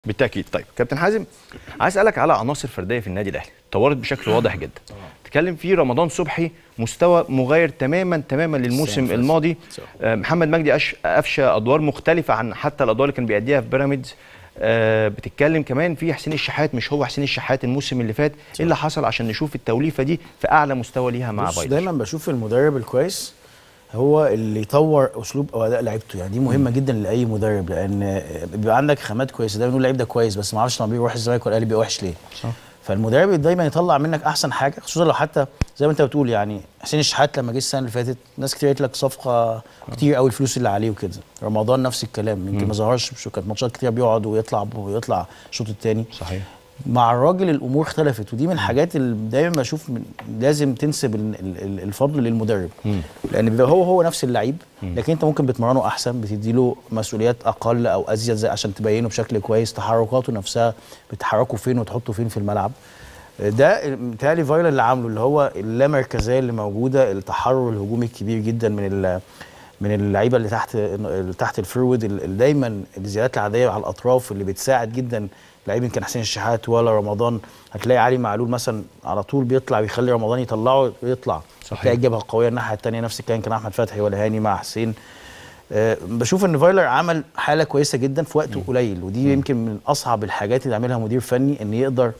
بالتاكيد طيب كابتن حازم عايز اسالك على عناصر فرديه في النادي الاهلي اتطورت بشكل واضح جدا تتكلم فيه رمضان صبحي مستوى مغاير تماما تماما للموسم صح. الماضي صح. آه، محمد مجدي أش- افشى ادوار مختلفه عن حتى الادوار اللي كان بيأديها في بيراميدز آه، بتتكلم كمان في حسين الشحات مش هو حسين الشحات الموسم اللي فات ايه اللي حصل عشان نشوف التوليفه دي في اعلى مستوى ليها مع بص فايلر دايما بشوف المدرب الكويس هو اللي يطور اسلوب او اداء لعيبته يعني دي مهمه جدا لاي مدرب لان بيبقى عندك خامات كويسه دايما نقول اللعيب ده كويس بس ما اعرفش لما بيروح الزمالك ولا الاهلي بيبقى وحش ليه صح. فالمدرب دايما يطلع منك احسن حاجه خصوصا لو حتى زي ما انت بتقول يعني حسين الشحات لما جه السنه اللي فاتت ناس كتير قالت لك صفقه كتير قوي الفلوس اللي عليه وكده رمضان نفس الكلام يمكن ما ظهرش مش- كانت ماتشات كتير بيقعد ويطلع ويطلع الشوط الثاني صحيح مع الراجل الامور اختلفت ودي من الحاجات اللي دايما بشوف من لازم تنسب ال- ال- ال- الفضل للمدرب لان بيبقى هو هو نفس اللعيب لكن انت ممكن بتمرنه احسن بتديله مسؤوليات اقل او ازيد زي عشان تبينه بشكل كويس تحركاته نفسها بتحركه فين وتحطه فين في الملعب ده متهيألي فايلر اللي عامله اللي هو اللامركزيه اللي موجوده التحرر الهجومي الكبير جدا من ال- من اللعيبه اللي تحت اللي تحت الفرود اللي دايما الزيادات العاديه على الاطراف اللي بتساعد جدا لعيب كان حسين الشحات ولا رمضان هتلاقي علي معلول مثلا على طول بيطلع بيخلي رمضان يطلعه ويطلع صحيح. هتلاقي الجبهه القويه الناحيه الثانيه نفس الكلام كان احمد فتحي ولا هاني مع حسين أه بشوف ان فايلر عمل حاله كويسه جدا في وقت قليل ودي يمكن من اصعب الحاجات اللي يعملها مدير فني ان يقدر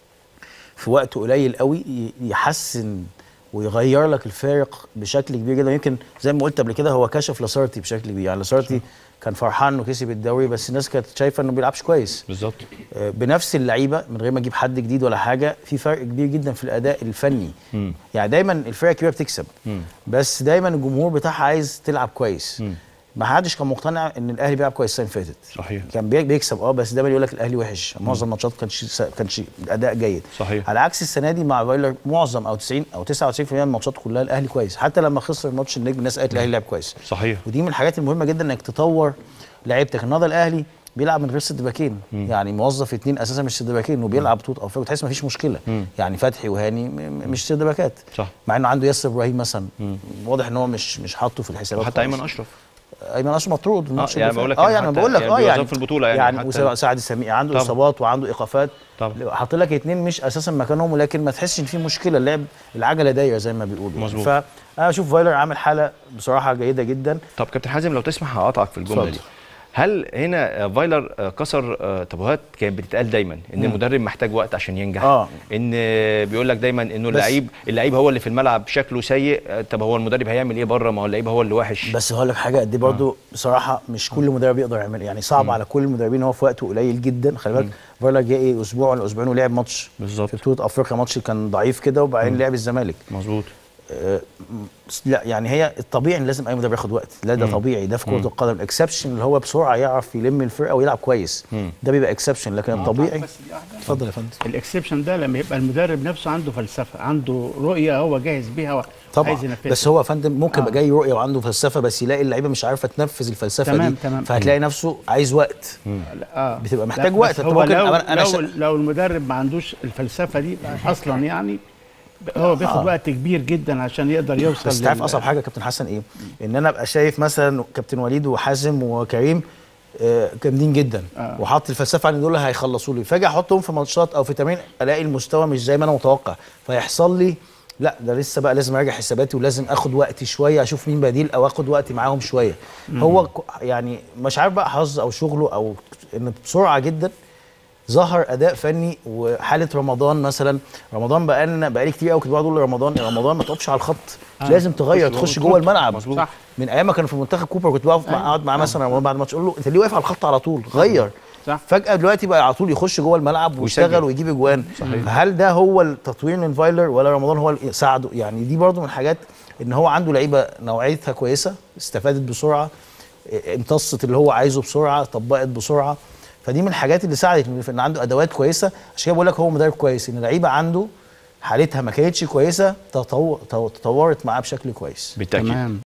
في وقت قليل قوي ي- يحسن ويغير لك الفارق بشكل كبير جدا يمكن زي ما قلت قبل كده هو كشف لاسارتي بشكل كبير يعني لاسارتي كان فرحان انه كسب الدوري بس الناس كانت شايفه انه بيلعبش كويس بالظبط آه، بنفس اللعيبه من غير ما اجيب حد جديد ولا حاجه في فرق كبير جدا في الاداء الفني مم. يعني دايما الفرق الكبيره بتكسب مم. بس دايما الجمهور بتاعها عايز تلعب كويس مم. ما حدش كان مقتنع ان الاهلي بيلعب كويس السنه اللي فاتت صحيح كان بي- بيكسب اه بس دايما يقول لك الاهلي وحش معظم الماتشات كانش كانش الاداء جيد صحيح. على عكس السنه دي مع فايلر معظم او 90 او 99% من الماتشات كلها الاهلي كويس حتى لما خسر ماتش النجم الناس قالت الاهلي لعب كويس صحيح ودي من الحاجات المهمه جدا انك تطور لعيبتك النهارده الاهلي بيلعب من غير سد باكين يعني موظف اتنين اساسا مش سد باكين وبيلعب بطوله افريقيا تحس مفيش مشكله يعني فتحي وهاني م- م- مش سد باكات صح. مع انه عنده ياسر ابراهيم مثلا واضح ان هو مش مش حاطه في الحسابات وحتى خالص. ايمن اشرف ايمن اشرف مطرود الماتش يعني اللي بقول فات. لك اه يعني يعني حتى بقول لك يعني اه بيوظف يعني في البطولة يعني يعني حتى- وسا- سعد السميع عنده طبعا. اصابات وعنده ايقافات طبعا. حاط لك اتنين مش اساسا مكانهم ولكن ما تحسش ان في مشكله اللعب العجله دايره زي ما بيقولوا يعني. مظبوط. فانا اشوف فايلر عامل حاله بصراحه جيده جدا طب كابتن حازم لو تسمح هقطعك في الجمله اتفضل. دي هل هنا آه، فايلر آه، كسر آه، تابوهات كانت بتتقال دايما ان المدرب محتاج وقت عشان ينجح آه. ان آه، بيقول لك دايما انه اللعيب اللعيب هو اللي في الملعب شكله سيء آه، طب هو المدرب هيعمل ايه بره ما هو اللعيب هو اللي وحش بس هقول لك حاجه دي برضو بصراحه مش كل مدرب يقدر يعمل يعني صعب على كل المدربين هو في وقت قليل جدا خلي بالك فايلر جه ايه اسبوع ولا اسبوعين ولعب ماتش بالظبط. في بطوله افريقيا ماتش كان ضعيف كده وبعدين لعب الزمالك مظبوط آه، لا يعني هي الطبيعي ان لازم اي مدرب ياخد وقت لا ده طبيعي ده في كره القدم الاكسبشن اللي هو بسرعه يعرف يلم الفرقه ويلعب كويس ده بيبقى اكسبشن لكن الطبيعي بس دي واحدة. اتفضل يا فندم الاكسبشن ده لما يبقى المدرب نفسه عنده فلسفه عنده رؤيه هو جاهز بيها طبعا عايز ينفذها بس هو يا فندم ممكن يبقى آه. جاي رؤيه وعنده فلسفه بس يلاقي اللعيبه مش عارفه تنفذ الفلسفه تمام، دي تمام. فهتلاقي نفسه عايز وقت آه. بتبقى لا، محتاج بس وقت. أنت هو ممكن- لو, أنا- أنا لو, شا- لو المدرب ما عندوش الفلسفه دي اصلا يعني هو بياخد آه. وقت كبير جدا عشان يقدر يوصل بس تعرف لل- اصعب حاجه يا كابتن حسن ايه؟ ان انا ابقى شايف مثلا كابتن وليد وحازم وكريم آه، جامدين جدا آه. وحاطط الفلسفه عن دول هيخلصوا لي فاجي احطهم في ماتشات او في تمرين الاقي المستوى مش زي ما انا متوقع فيحصل لي لا ده لسه بقى لازم اراجع حساباتي ولازم اخد وقتي شويه اشوف مين بديل او اخد وقتي معاهم شويه هو ك- يعني مش عارف بقى حظ او شغله او ان بسرعه جدا ظهر اداء فني وحاله رمضان مثلا رمضان بقى لنا بقالي كتير قوي كنت بقعد اقول لرمضان يا رمضان ما تقفش على الخط آه. لازم تغير تخش تخش جوه جوه الملعب مظبوط. صح. من ايام ما كانوا في منتخب كوبر كنت بقف مع اقعد معاه مثلا رمضان بعد الماتش اقول له انت ليه واقف على الخط على طول غير صح. فجاه دلوقتي بقى على طول يخش جوه الملعب ويشتغل ويسجل. ويجيب اجوان فهل ده هو التطوير من فايلر ولا رمضان هو اللي ساعده يعني دي برضو من الحاجات ان هو عنده لعيبه نوعيتها كويسه استفادت بسرعه امتصت اللي هو عايزه بسرعه طبقت بسرعه فدي من الحاجات اللي ساعدت في ان عنده ادوات كويسه عشان كده بقول لك هو مدرب كويس ان اللعيبه عنده حالتها ما كانتش كويسه تطور تطورت معاه بشكل كويس بالتاكيد تمام